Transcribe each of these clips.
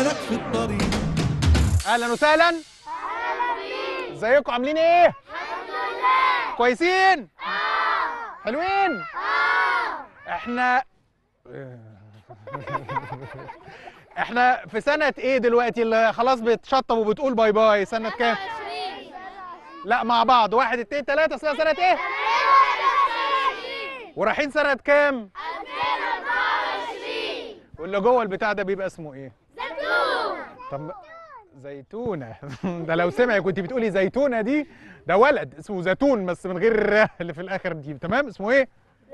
معاك في الطريق اهلا وسهلا ازيكم عاملين ايه كويسين حلوين احنا احنا في سنة ايه دلوقتي اللي خلاص بتشطب وبتقول باي باي سنة كام؟ لا مع بعض واحد اتنين تلاتة اسمها سنة ايه؟ ورايحين سنة كام؟ واللي جوه البتاع ده بيبقى اسمه ايه؟ طب زيتونة ده لو سمع كنت بتقولي زيتونة دي ده ولد اسمه زيتون بس من غير الر اللي في الاخر دي تمام اسمه ايه؟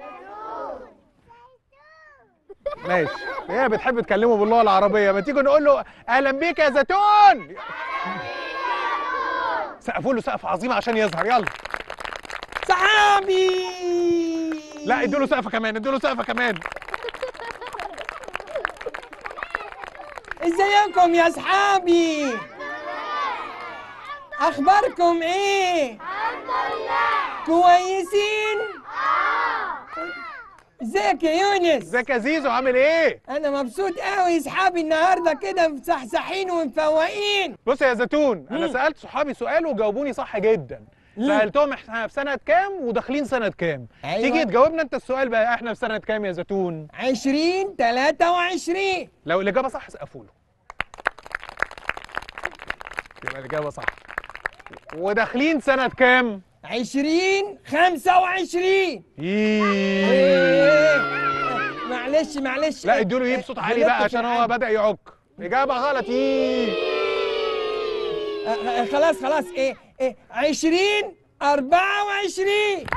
ماشي هي بتحب تكلمه باللغة العربية ما تيجي نقول له اهلا بيك يا زيتون سقفوا له سقف عظيم عشان يظهر يلا صحابي لا ادوا له سقفة كمان ادوا له سقفة كمان ازيكم يا صحابي اخباركم ايه كويسين ازيك يا يونس ازيك يا زيزو عامل ايه؟ انا مبسوط قوي صحابي النهارده كده مصحصحين ومفوقين بص يا زيتون انا مم. سالت صحابي سؤال وجاوبوني صح جدا مم. سالتهم احنا في سنه كام وداخلين سنه كام أيوة. تيجي تجاوبنا انت السؤال بقى احنا في سنه كام يا زيتون عشرين تلاتة وعشرين لو الاجابه صح سقفوا له يبقى الاجابه صح وداخلين سنه كام عشرين خمسة وعشرين إيه. معلش معلش لا ادوا له ايه بصوت عالي بقى غلطت في عشان هو العد. بدا يعك اجابه غلط إيه. آه، آه، خلاص خلاص ايه ايه عشرين أربعة وعشرين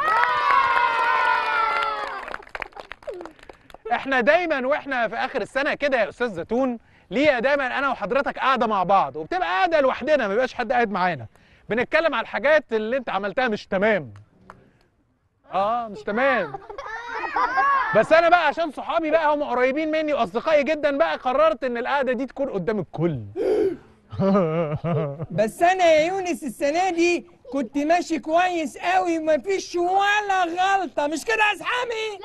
احنا دايما واحنا في اخر السنه كده يا استاذ زيتون ليه دايما انا وحضرتك قاعده مع بعض وبتبقى قاعده لوحدنا ما بيبقاش حد قاعد معانا بنتكلم على الحاجات اللي انت عملتها مش تمام اه مش تمام بس انا بقى عشان صحابي بقى هم قريبين مني واصدقائي جدا بقى قررت ان القعده دي تكون قدام الكل بس انا يا يونس السنه دي كنت ماشي كويس قوي ومفيش ولا غلطه مش كده يا اصحابي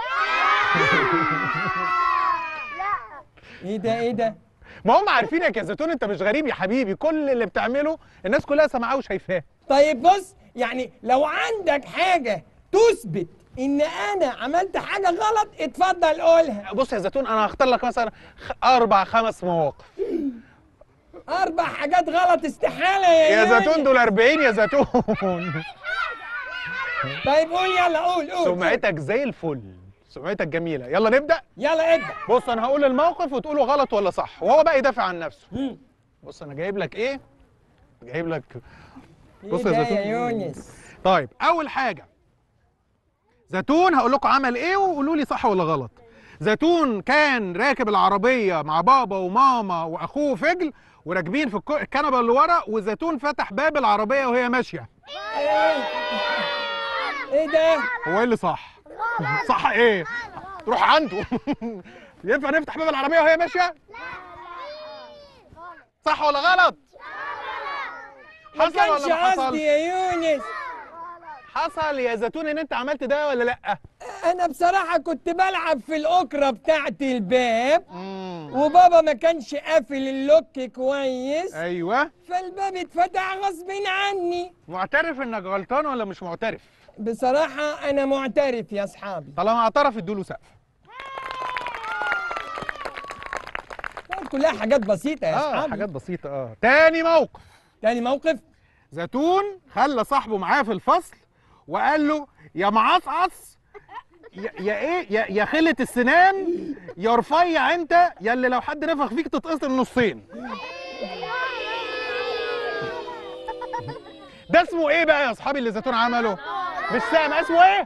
ايه ده ايه ده ما هم عارفينك يا زيتون انت مش غريب يا حبيبي كل اللي بتعمله الناس كلها سامعاه وشايفاه طيب بص يعني لو عندك حاجه تثبت ان انا عملت حاجه غلط اتفضل قولها بص يا زيتون انا هختار لك مثلا خ- اربع خمس مواقف اربع حاجات غلط استحاله يا, يا يونس. زيتون دول 40 يا زيتون طيب قول يلا قول قول قول. سمعتك زي الفل سمعتك جميلة يلا نبدأ يلا ابدا بص أنا هقول الموقف وتقوله غلط ولا صح وهو بقى يدافع عن نفسه مم. بص أنا جايب لك إيه جايب لك ايه بص يا ده زيتون. يا يونس طيب أول حاجة زيتون هقول لكم عمل إيه وقولوا لي صح ولا غلط زيتون كان راكب العربية مع بابا وماما وأخوه فجل وراكبين في الكو- الكنبة اللي ورا وزيتون فتح باب العربية وهي ماشية ايه ايه ده هو ايه اللي صح؟ صح ايه؟ روح عنده ينفع نفتح باب العربية وهي ماشية؟ صح ولا غلط؟ ما حصل كانش ولا ما قصدي حصل؟ يا يونس حصل يا زيتون ان انت عملت ده ولا لا؟ انا بصراحة كنت بلعب في الاكرة بتاعت الباب مم. وبابا ما كانش قافل اللوك كويس ايوه فالباب اتفتح غصب عني معترف انك غلطان ولا مش معترف؟ بصراحة انا معترف يا اصحابي طالما اعترف ادوله سقف كلها حاجات بسيطة يا اه اصحابي حاجات بسيطة اه تاني موقف تاني موقف زيتون خلى صاحبه معاه في الفصل وقال له يا معصعص يا, يا ايه يا, يا خلة السنان يا رفيع انت يا اللي لو حد نفخ فيك تتقسم نصين ده اسمه ايه بقى يا اصحابي اللي زيتون عمله مش سامع اسمه ايه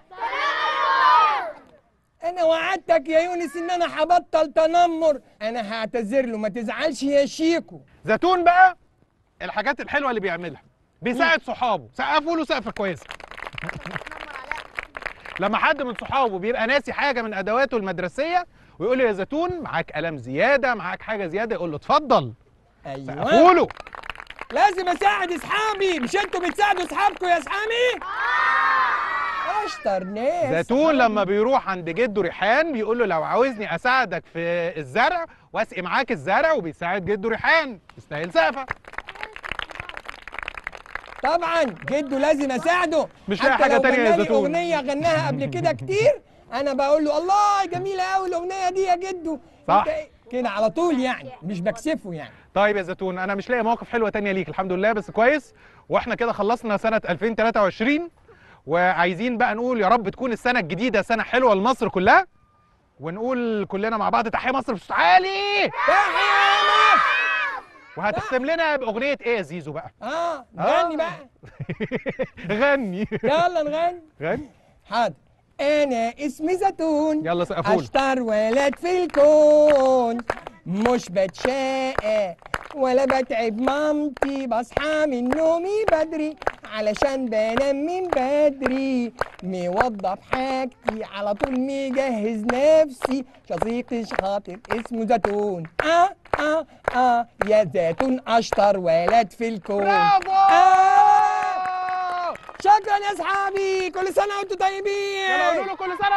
انا وعدتك يا يونس ان انا هبطل تنمر انا هعتذر له ما تزعلش يا شيكو زيتون بقى الحاجات الحلوه اللي بيعملها بيساعد صحابه سقفوا له سقفه كويسه لما حد من صحابه بيبقى ناسي حاجه من ادواته المدرسيه ويقول له يا زيتون معاك قلم زياده معاك حاجه زياده يقول له اتفضل سقفوا ايوه له لازم اساعد اصحابي مش انتوا بتساعدوا اصحابكم يا اصحابي اشطر ناس زيتون لما بيروح عند جده ريحان بيقول له لو عاوزني اساعدك في الزرع واسقي معاك الزرع وبيساعد جده ريحان يستاهل سقفه طبعا جده لازم اساعده مش لاقي حتى حاجة لو تانية يا غنالي زيتون. اغنيه غناها قبل كده كتير انا بقول له الله جميله قوي الاغنيه دي يا جدو صح. أنت إيه؟ كده على طول يعني مش بكسفه يعني طيب يا زيتون انا مش لاقي مواقف حلوه تانية ليك الحمد لله بس كويس واحنا كده خلصنا سنه 2023 وعايزين بقى نقول يا رب تكون السنه الجديده سنه حلوه لمصر كلها ونقول كلنا مع بعض تحيه مصر بصوت عالي تحيا مصر وهتختم لنا باغنيه ايه يا زيزو بقى اه غني بقى غني يلا نغني غني حاضر انا اسمي زيتون يلا سقفول اشطر ولد في الكون مش بتشقى ولا بتعب مامتي بصحى من نومي بدري علشان بنام من بدري موضب حاجتي على طول مجهز نفسي شقيقي شاطر اسمه زيتون اه اه اه يا زيتون اشطر ولد في الكون برافو آه شكرا يا اصحابي كل سنه وانتم طيبين يلا قولوا له كل سنه